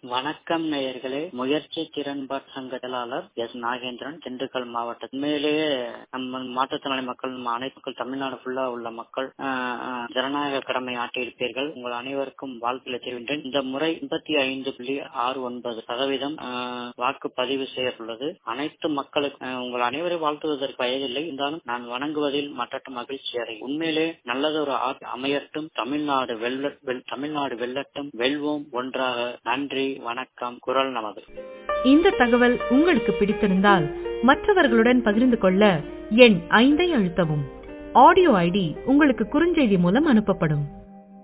வணக்கம் நேயர்களே முயற்சி திறன்பாட் சங்க செயலாளர் எஸ் நாகேந்திரன் திண்டுக்கல் மாவட்டம் உண்மையிலேயே நம்ம மாற்றுத்திறனாளி மக்கள் நம்ம அனைத்து மக்கள் தமிழ்நாடு ஃபுல்லா உள்ள மக்கள் ஆஹ், ஆஹ், ஜனநாயக கடமை ஆற்றியிருப்பீர்கள் உங்கள் அனைவருக்கும் வாழ்த்துக்களை தெரிவிக்கின்றேன் இந்த முறை எண்பத்தி ஐந்து புள்ளி ஆறு ஒன்பது சதவீதம் ஆஹ், வாக்கு பதிவு செய்யப்பட்டுள்ளது அனைத்து மக்களுக்கு ஆஹ், உங்கள் அனைவரையும் வாழ்த்துவதற்கு வயதில்லை இருந்தாலும் நான் வணங்குவதில் மற்ற மகிழ்ச்சி அடை உண்மையிலே நல்லதொரு ஆட்சி அமையட்டும் தமிழ்நாடு வெல்ல வெல்- தமிழ்நாடு வெல்லட்டும் வெல்வோம் ஒன்றாக நன்றி வணக்கம் குரல் நமது இந்த தகவல் உங்களுக்கு பிடித்திருந்தால் மற்றவர்களுடன் பகிர்ந்து கொள்ள எண் ஐந்தை அழுத்தவும் ஆடியோ ஐடி உங்களுக்கு குறுஞ்செய்தி மூலம் அனுப்பப்படும்